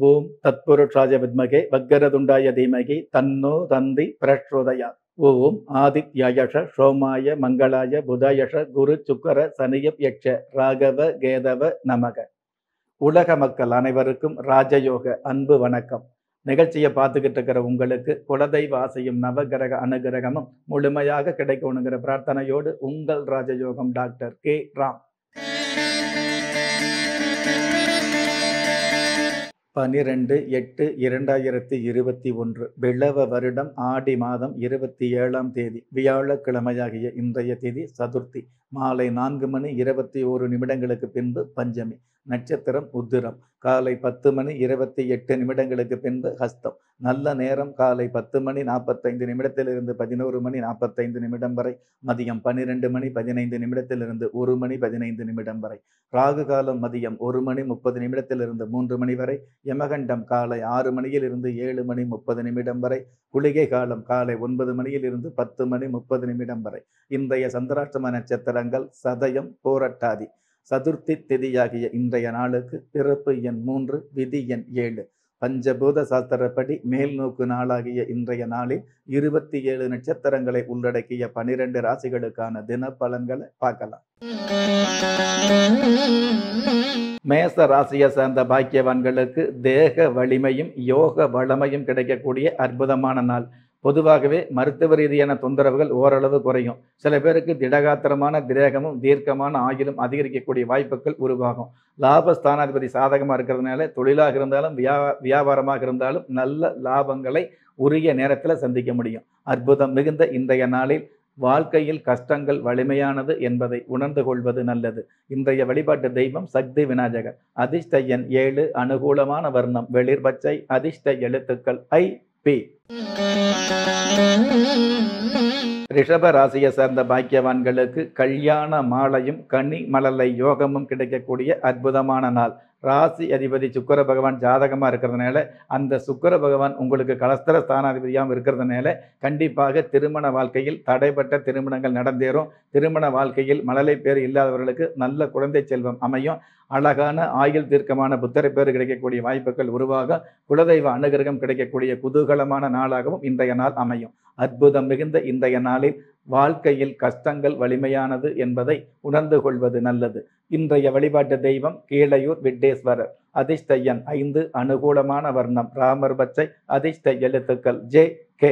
ஓம் தத்புருஷாய வித்மகே வக்கரதுண்டாய தீமகி தன்னோ தந்தி பிரச்சோதயா ஓம் ஆதித்யாயஷ சோமாய மங்களாய புதாயஷ குரு சுக்கர சனியப் யட்ச ராகவ கேதவ நமக உலக மக்கள் அனைவருக்கும் ராஜயோக அன்பு வணக்கம் நிகழ்ச்சியை பார்த்துக்கிட்டு இருக்கிற உங்களுக்கு குலதெய்வ ஆசையும் நவகிரக அனுகிரகமும் முழுமையாக கிடைக்கணுங்கிற பிரார்த்தனையோடு உங்கள் ராஜயோகம் டாக்டர் கே ராம் பனிரெண்டு எட்டு இரண்டாயிரத்தி இருபத்தி ஒன்று பிளவ வருடம் ஆடி மாதம் இருபத்தி ஏழாம் தேதி வியாழக்கிழமையாகிய இன்றைய தேதி சதுர்த்தி மாலை நான்கு மணி இருபத்தி ஓரு நிமிடங்களுக்கு பின்பு பஞ்சமி நட்சத்திரம் உத்திரம் காலை பத்து மணி இருபத்தி எட்டு நிமிடங்களுக்கு பின்பு ஹஸ்தம் நல்ல நேரம் காலை பத்து மணி நாற்பத்தைந்து நிமிடத்திலிருந்து பதினோரு மணி நாற்பத்தைந்து நிமிடம் வரை மதியம் பன்னிரெண்டு மணி பதினைந்து நிமிடத்திலிருந்து ஒரு மணி பதினைந்து நிமிடம் வரை ராகு காலம் மதியம் ஒரு மணி முப்பது நிமிடத்திலிருந்து மூன்று மணி வரை யமகண்டம் காலை ஆறு மணியில் இருந்து ஏழு மணி முப்பது நிமிடம் வரை குளிகை காலம் காலை ஒன்பது மணியில் இருந்து பத்து மணி முப்பது நிமிடம் வரை இன்றைய சந்திராஷ்டம நட்சத்திரங்கள் சதயம் போரட்டாதி சதுர்த்தி திதியாகிய இன்றைய நாளுக்கு பிறப்பு எண் மூன்று விதி எண் ஏழு பஞ்சபூத சாஸ்திரப்படி மேல் நோக்கு நாளாகிய இன்றைய நாளில் இருபத்தி ஏழு நட்சத்திரங்களை உள்ளடக்கிய பனிரெண்டு ராசிகளுக்கான தின பலன்களை பார்க்கலாம் மேச ராசியை சார்ந்த பாக்கியவான்களுக்கு தேக வலிமையும் யோக வளமையும் கிடைக்கக்கூடிய அற்புதமான நாள் பொதுவாகவே மருத்துவ ரீதியான தொந்தரவுகள் ஓரளவு குறையும் சில பேருக்கு திடகாத்திரமான திரேகமும் தீர்க்கமான ஆயுளும் அதிகரிக்கக்கூடிய வாய்ப்புகள் உருவாகும் லாபஸ்தானாதிபதி சாதகமாக இருக்கிறதுனால தொழிலாக இருந்தாலும் வியா வியாபாரமாக இருந்தாலும் நல்ல லாபங்களை உரிய நேரத்தில் சந்திக்க முடியும் அற்புதம் மிகுந்த இன்றைய நாளில் வாழ்க்கையில் கஷ்டங்கள் வலிமையானது என்பதை உணர்ந்து கொள்வது நல்லது இன்றைய வழிபாட்டு தெய்வம் சக்தி விநாயகர் அதிர்ஷ்ட எண் ஏழு அனுகூலமான வர்ணம் வெளிர் பச்சை அதிர்ஷ்ட எழுத்துக்கள் ஐ பி ரிஷப ராசியை சேர்ந்த பாக்கியவான்களுக்கு கல்யாண மாலையும் கனி மலலை யோகமும் கிடைக்கக்கூடிய அற்புதமான நாள் ராசி அதிபதி சுக்கர பகவான் ஜாதகமாக இருக்கிறதுனால அந்த சுக்கர பகவான் உங்களுக்கு கலஸ்தர ஸ்தானாதிபதியாகவும் இருக்கிறதுனால கண்டிப்பாக திருமண வாழ்க்கையில் தடைப்பட்ட திருமணங்கள் நடந்தேறும் திருமண வாழ்க்கையில் மழலை பேர் இல்லாதவர்களுக்கு நல்ல குழந்தை செல்வம் அமையும் அழகான ஆயுள் தீர்க்கமான புத்தரை பேர் கிடைக்கக்கூடிய வாய்ப்புகள் உருவாக குலதெய்வ அனுகிரகம் கிடைக்கக்கூடிய குதூகலமான நாளாகவும் இன்றைய நாள் அமையும் அற்புதம் மிகுந்த இன்றைய நாளில் வாழ்க்கையில் கஷ்டங்கள் வலிமையானது என்பதை உணர்ந்து கொள்வது நல்லது இன்றைய வழிபாட்டு தெய்வம் கீழையூர் விட்டேஸ்வரர் அதிர்ஷ்ட எண் ஐந்து அனுகூலமான வர்ணம் ராமர் பச்சை அதிர்ஷ்ட எழுத்துக்கள் ஜே கே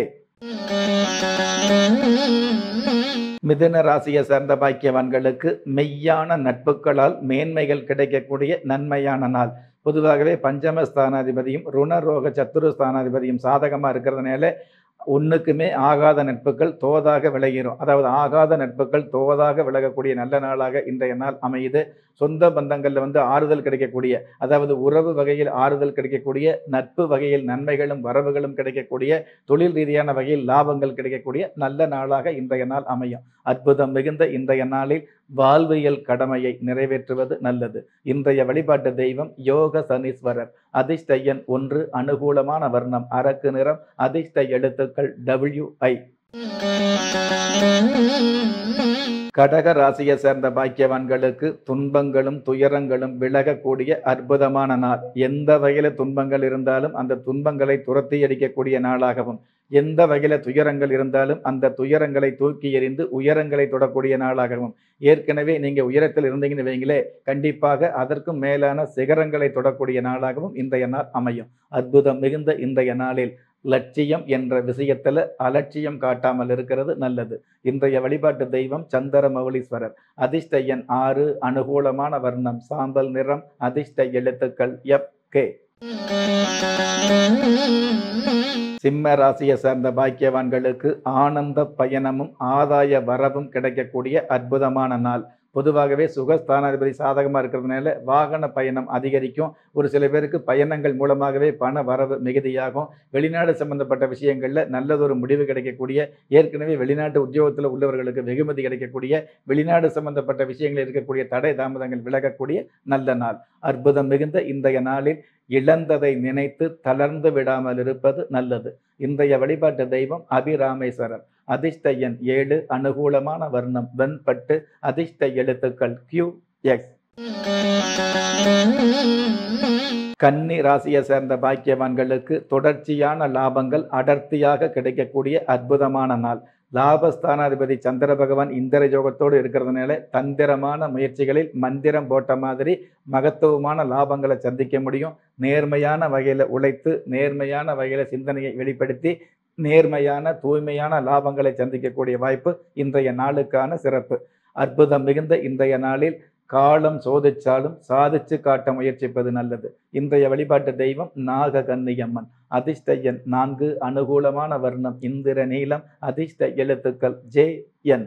மிதுன ராசியை சேர்ந்த பாக்கியவான்களுக்கு மெய்யான நட்புகளால் மேன்மைகள் கிடைக்கக்கூடிய நன்மையான நாள் பொதுவாகவே பஞ்சம ஸ்தானாதிபதியும் ருணரோக சத்துரு ஸ்தானாதிபதியும் சாதகமாக இருக்கிறதுனால ஒன்றுக்குமே ஆகாத நட்புகள் தோதாக விலகிரும் அதாவது ஆகாத நட்புகள் தோதாக விலகக்கூடிய நல்ல நாளாக இன்றைய நாள் அமையுது சொந்த பந்தங்களில் வந்து ஆறுதல் கிடைக்கக்கூடிய அதாவது உறவு வகையில் ஆறுதல் கிடைக்கக்கூடிய நட்பு வகையில் நன்மைகளும் வரவுகளும் கிடைக்கக்கூடிய தொழில் ரீதியான வகையில் லாபங்கள் கிடைக்கக்கூடிய நல்ல நாளாக இன்றைய நாள் அமையும் அற்புதம் மிகுந்த இன்றைய நாளில் வாழ்வியல் கடமையை நிறைவேற்றுவது நல்லது இன்றைய வழிபாட்டு தெய்வம் யோக சனீஸ்வரர் அதிர்ஷ்ட எண் ஒன்று அனுகூலமான வர்ணம் அரக்கு நிறம் அதிர்ஷ்ட எழுத்துக்கள் டபிள்யூ ஐ கடக ராசியை சேர்ந்த பாக்கியவான்களுக்கு துன்பங்களும் துயரங்களும் விலகக்கூடிய அற்புதமான நாள் எந்த வகையில துன்பங்கள் இருந்தாலும் அந்த துன்பங்களை துரத்தி அடிக்கக்கூடிய நாளாகவும் எந்த வகையில துயரங்கள் இருந்தாலும் அந்த துயரங்களை தூக்கி எறிந்து உயரங்களை தொடக்கூடிய நாளாகவும் ஏற்கனவே நீங்க உயரத்தில் இருந்தீங்கன்னு வைங்களே கண்டிப்பாக அதற்கும் மேலான சிகரங்களை தொடக்கூடிய நாளாகவும் இன்றைய நாள் அமையும் அற்புதம் மிகுந்த இன்றைய நாளில் லட்சியம் என்ற விஷயத்துல அலட்சியம் காட்டாமல் இருக்கிறது நல்லது இன்றைய வழிபாட்டு தெய்வம் சந்தர மௌலீஸ்வரர் அதிர்ஷ்ட எண் ஆறு அனுகூலமான வர்ணம் சாம்பல் நிறம் அதிர்ஷ்ட எழுத்துக்கள் எப் கே சிம்ம ராசியை சேர்ந்த பாக்கியவான்களுக்கு ஆனந்த பயணமும் ஆதாய வரவும் கிடைக்கக்கூடிய அற்புதமான நாள் பொதுவாகவே சுகஸ்தானாதிபதி சாதகமாக இருக்கிறதுனால வாகன பயணம் அதிகரிக்கும் ஒரு சில பேருக்கு பயணங்கள் மூலமாகவே பண வரவு மிகுதியாகும் வெளிநாடு சம்பந்தப்பட்ட விஷயங்களில் நல்லதொரு முடிவு கிடைக்கக்கூடிய ஏற்கனவே வெளிநாட்டு உத்தியோகத்தில் உள்ளவர்களுக்கு வெகுமதி கிடைக்கக்கூடிய வெளிநாடு சம்பந்தப்பட்ட விஷயங்களில் இருக்கக்கூடிய தடை தாமதங்கள் விலகக்கூடிய நல்ல நாள் அற்புதம் மிகுந்த இன்றைய நாளில் இழந்ததை நினைத்து தளர்ந்து விடாமல் இருப்பது நல்லது இன்றைய வழிபாட்டு தெய்வம் அபிராமேஸ்வரர் அதிர்ஷ்ட எண் ஏழு அனுகூலமான வர்ணம் வெண்பட்டு அதிர்ஷ்ட எழுத்துக்கள் கியூ எக்ஸ் கன்னி ராசியை சேர்ந்த பாக்கியவான்களுக்கு தொடர்ச்சியான லாபங்கள் அடர்த்தியாக கிடைக்கக்கூடிய அற்புதமான நாள் லாபஸ்தானாதிபதி சந்திர பகவான் இந்திர யோகத்தோடு இருக்கிறதுனால தந்திரமான முயற்சிகளில் மந்திரம் போட்ட மாதிரி மகத்துவமான லாபங்களை சந்திக்க முடியும் நேர்மையான வகையில் உழைத்து நேர்மையான வகையில் சிந்தனையை வெளிப்படுத்தி நேர்மையான தூய்மையான லாபங்களை சந்திக்கக்கூடிய வாய்ப்பு இன்றைய நாளுக்கான சிறப்பு அற்புதம் மிகுந்த இன்றைய நாளில் காலம் சோதிச்சாலும் சாதிச்சு காட்ட முயற்சிப்பது நல்லது இன்றைய வழிபாட்டு தெய்வம் நாக கன்னியம்மன் அதிர்ஷ்ட எண் நான்கு அனுகூலமான வர்ணம் இந்திர நீலம் அதிர்ஷ்ட எழுத்துக்கள் ஜே என்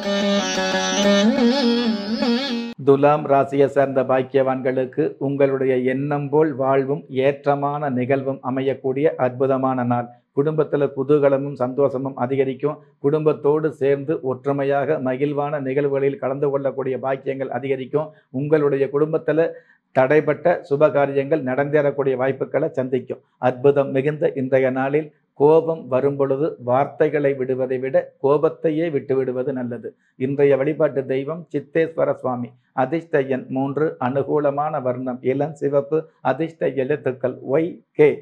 துலாம் ராசியை சேர்ந்த பாக்கியவான்களுக்கு உங்களுடைய எண்ணம் போல் வாழ்வும் ஏற்றமான நிகழ்வும் அமையக்கூடிய அற்புதமான நாள் குடும்பத்தில் குதூகலமும் சந்தோஷமும் அதிகரிக்கும் குடும்பத்தோடு சேர்ந்து ஒற்றுமையாக மகிழ்வான நிகழ்வுகளில் கலந்து கொள்ளக்கூடிய பாக்கியங்கள் அதிகரிக்கும் உங்களுடைய குடும்பத்தில் தடைப்பட்ட சுப காரியங்கள் நடந்தேறக்கூடிய வாய்ப்புகளை சந்திக்கும் அற்புதம் மிகுந்த இன்றைய நாளில் கோபம் வரும் பொழுது வார்த்தைகளை விடுவதை விட கோபத்தையே விட்டு விடுவது நல்லது இன்றைய வழிபாட்டு தெய்வம் சித்தேஸ்வர சுவாமி அதிர்ஷ்ட எண் மூன்று அனுகூலமான வர்ணம் இளம் சிவப்பு அதிர்ஷ்ட எழுத்துக்கள் ஒய் கே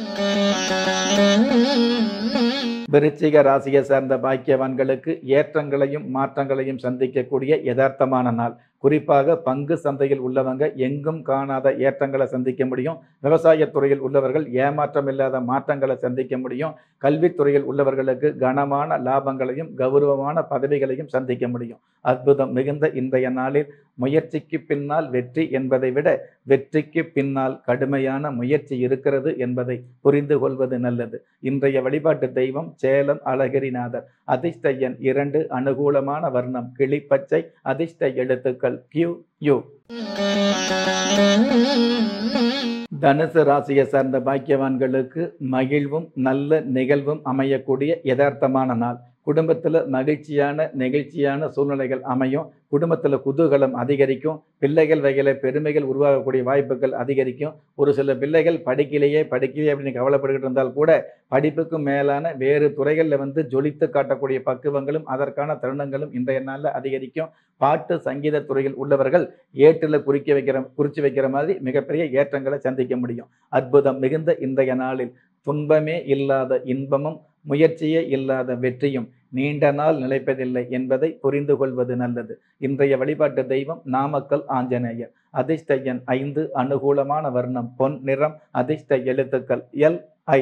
விருச்சிக ராசியை சேர்ந்த பாக்கியவான்களுக்கு ஏற்றங்களையும் மாற்றங்களையும் சந்திக்கக்கூடிய யதார்த்தமான நாள் குறிப்பாக பங்கு சந்தையில் உள்ளவங்க எங்கும் காணாத ஏற்றங்களை சந்திக்க முடியும் விவசாயத் துறையில் உள்ளவர்கள் ஏமாற்றம் இல்லாத மாற்றங்களை சந்திக்க முடியும் கல்வித்துறையில் உள்ளவர்களுக்கு கனமான லாபங்களையும் கௌரவமான பதவிகளையும் சந்திக்க முடியும் அற்புதம் மிகுந்த இன்றைய நாளில் முயற்சிக்கு பின்னால் வெற்றி என்பதை விட வெற்றிக்கு பின்னால் கடுமையான முயற்சி இருக்கிறது என்பதை புரிந்து கொள்வது நல்லது இன்றைய வழிபாட்டு தெய்வம் சேலம் அழகிரிநாதர் அதிர்ஷ்ட எண் இரண்டு அனுகூலமான வர்ணம் கிளிப்பச்சை அதிர்ஷ்ட எழுத்துக்கள் கியூ யூ தனுசு ராசியை சார்ந்த பாக்கியவான்களுக்கு மகிழ்வும் நல்ல நிகழ்வும் அமையக்கூடிய யதார்த்தமான நாள் குடும்பத்தில் மகிழ்ச்சியான நெகிழ்ச்சியான சூழ்நிலைகள் அமையும் குடும்பத்தில் குதூகலம் அதிகரிக்கும் பிள்ளைகள் வகையில் பெருமைகள் உருவாகக்கூடிய வாய்ப்புகள் அதிகரிக்கும் ஒரு சில பிள்ளைகள் படிக்கலையே படிக்கலையே அப்படின்னு கவலைப்பட்டுக்கிட்டு இருந்தால் கூட படிப்புக்கும் மேலான வேறு துறைகளில் வந்து ஜொலித்து காட்டக்கூடிய பக்குவங்களும் அதற்கான தருணங்களும் இன்றைய நாளில் அதிகரிக்கும் பாட்டு சங்கீத துறையில் உள்ளவர்கள் ஏட்டில் குறிக்க வைக்கிற குறித்து வைக்கிற மாதிரி மிகப்பெரிய ஏற்றங்களை சந்திக்க முடியும் அற்புதம் மிகுந்த இன்றைய நாளில் துன்பமே இல்லாத இன்பமும் முயற்சியே இல்லாத வெற்றியும் நீண்ட நாள் நிலைப்பதில்லை என்பதை புரிந்து கொள்வது நல்லது இன்றைய வழிபாட்டு தெய்வம் நாமக்கல் ஆஞ்சநேயர் அதிர்ஷ்ட எண் ஐந்து அனுகூலமான வர்ணம் பொன் நிறம் அதிர்ஷ்ட எழுத்துக்கள் எல் ஐ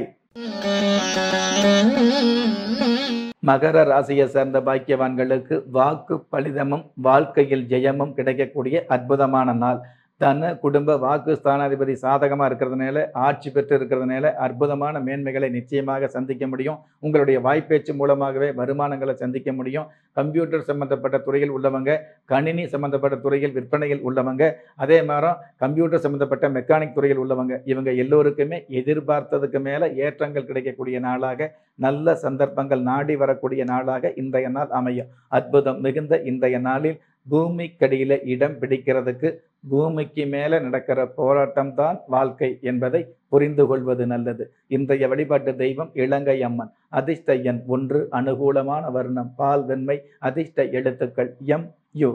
மகர ராசியை சேர்ந்த பாக்கியவான்களுக்கு வாக்கு பலிதமும் வாழ்க்கையில் ஜெயமும் கிடைக்கக்கூடிய அற்புதமான நாள் தன குடும்ப வாக்கு ஸ்தானாதிபதி சாதகமாக இருக்கிறதுனால ஆட்சி பெற்று இருக்கிறதுனால அற்புதமான மேன்மைகளை நிச்சயமாக சந்திக்க முடியும் உங்களுடைய வாய்ப்பேச்சு மூலமாகவே வருமானங்களை சந்திக்க முடியும் கம்ப்யூட்டர் சம்பந்தப்பட்ட துறையில் உள்ளவங்க கணினி சம்பந்தப்பட்ட துறையில் விற்பனையில் உள்ளவங்க அதே மாதிரி கம்ப்யூட்டர் சம்பந்தப்பட்ட மெக்கானிக் துறையில் உள்ளவங்க இவங்க எல்லோருக்குமே எதிர்பார்த்ததுக்கு மேலே ஏற்றங்கள் கிடைக்கக்கூடிய நாளாக நல்ல சந்தர்ப்பங்கள் நாடி வரக்கூடிய நாளாக இன்றைய நாள் அமையும் அற்புதம் மிகுந்த இன்றைய நாளில் பூமிக்கடியில இடம் பிடிக்கிறதுக்கு பூமிக்கு மேலே நடக்கிற போராட்டம் தான் வாழ்க்கை என்பதை புரிந்து கொள்வது நல்லது இன்றைய வழிபாட்டு தெய்வம் இலங்கை அம்மன் அதிர்ஷ்ட எண் ஒன்று அனுகூலமான வர்ணம் பால் வெண்மை அதிர்ஷ்ட எழுத்துக்கள் எம் யு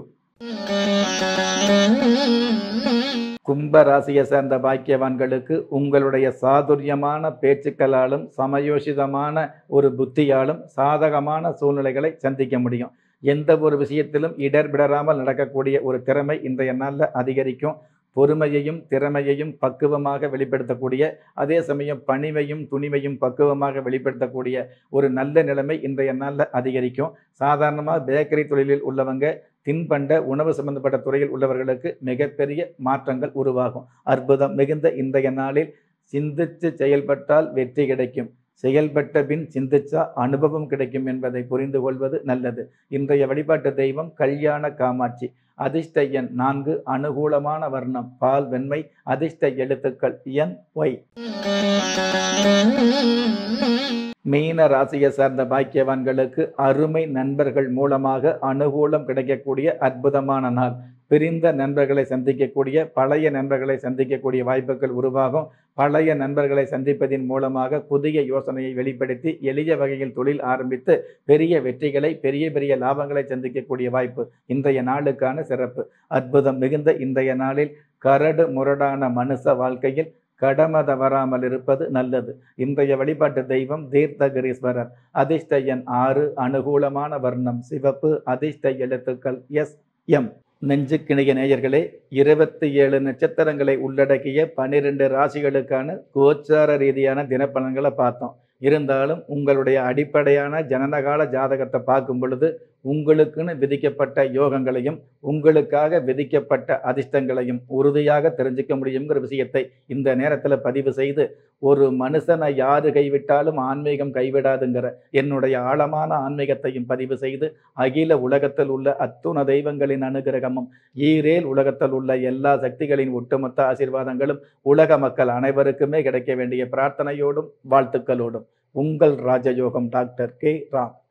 கும்ப ராசியை சேர்ந்த பாக்கியவான்களுக்கு உங்களுடைய சாதுரியமான பேச்சுக்களாலும் சமயோசிதமான ஒரு புத்தியாலும் சாதகமான சூழ்நிலைகளை சந்திக்க முடியும் எந்த ஒரு விஷயத்திலும் இடர்பிடராமல் நடக்கக்கூடிய ஒரு திறமை இன்றைய நாளில் அதிகரிக்கும் பொறுமையையும் திறமையையும் பக்குவமாக வெளிப்படுத்தக்கூடிய அதே சமயம் பணிவையும் துணிவையும் பக்குவமாக வெளிப்படுத்தக்கூடிய ஒரு நல்ல நிலைமை இன்றைய நாளில் அதிகரிக்கும் சாதாரணமாக பேக்கரி தொழிலில் உள்ளவங்க தின்பண்ட உணவு சம்பந்தப்பட்ட துறையில் உள்ளவர்களுக்கு மிகப்பெரிய மாற்றங்கள் உருவாகும் அற்புதம் மிகுந்த இன்றைய நாளில் சிந்தித்து செயல்பட்டால் வெற்றி கிடைக்கும் செயல்பட்ட பின் சிந்திச்சா அனுபவம் கிடைக்கும் என்பதை புரிந்து கொள்வது நல்லது இன்றைய வழிபாட்டு தெய்வம் கல்யாண காமாட்சி அதிர்ஷ்ட எண் நான்கு அனுகூலமான வர்ணம் பால் வெண்மை அதிர்ஷ்ட எழுத்துக்கள் என் ஒய் மீன ராசியை சார்ந்த பாக்கியவான்களுக்கு அருமை நண்பர்கள் மூலமாக அனுகூலம் கிடைக்கக்கூடிய அற்புதமான நாள் பிரிந்த நண்பர்களை சந்திக்கக்கூடிய பழைய நண்பர்களை சந்திக்கக்கூடிய வாய்ப்புகள் உருவாகும் பழைய நண்பர்களை சந்திப்பதின் மூலமாக புதிய யோசனையை வெளிப்படுத்தி எளிய வகையில் தொழில் ஆரம்பித்து பெரிய வெற்றிகளை பெரிய பெரிய லாபங்களை சந்திக்கக்கூடிய வாய்ப்பு இன்றைய நாளுக்கான சிறப்பு அற்புதம் மிகுந்த இன்றைய நாளில் கரடு முரடான மனுஷ வாழ்க்கையில் கடமை தவறாமல் இருப்பது நல்லது இன்றைய வழிபாட்டு தெய்வம் தீர்த்தகிரீஸ்வரர் அதிர்ஷ்ட எண் ஆறு அனுகூலமான வர்ணம் சிவப்பு அதிர்ஷ்ட எழுத்துக்கள் எஸ் எம் நெஞ்சுக்கிணைய நேயர்களே இருபத்தி ஏழு நட்சத்திரங்களை உள்ளடக்கிய பன்னிரெண்டு ராசிகளுக்கான கோச்சார ரீதியான தினப்பலன்களை பார்த்தோம் இருந்தாலும் உங்களுடைய அடிப்படையான ஜனனகால ஜாதகத்தை பார்க்கும் பொழுது உங்களுக்குன்னு விதிக்கப்பட்ட யோகங்களையும் உங்களுக்காக விதிக்கப்பட்ட அதிர்ஷ்டங்களையும் உறுதியாக தெரிஞ்சுக்க முடியுங்கிற விஷயத்தை இந்த நேரத்தில் பதிவு செய்து ஒரு மனுஷனை யாரு கைவிட்டாலும் ஆன்மீகம் கைவிடாதுங்கிற என்னுடைய ஆழமான ஆன்மீகத்தையும் பதிவு செய்து அகில உலகத்தில் உள்ள அத்துண தெய்வங்களின் அனுகிரகமும் ஈரேல் உலகத்தில் உள்ள எல்லா சக்திகளின் ஒட்டுமொத்த ஆசீர்வாதங்களும் உலக மக்கள் அனைவருக்குமே கிடைக்க வேண்டிய பிரார்த்தனையோடும் வாழ்த்துக்களோடும் உங்கள் ராஜயோகம் டாக்டர் கே ராம்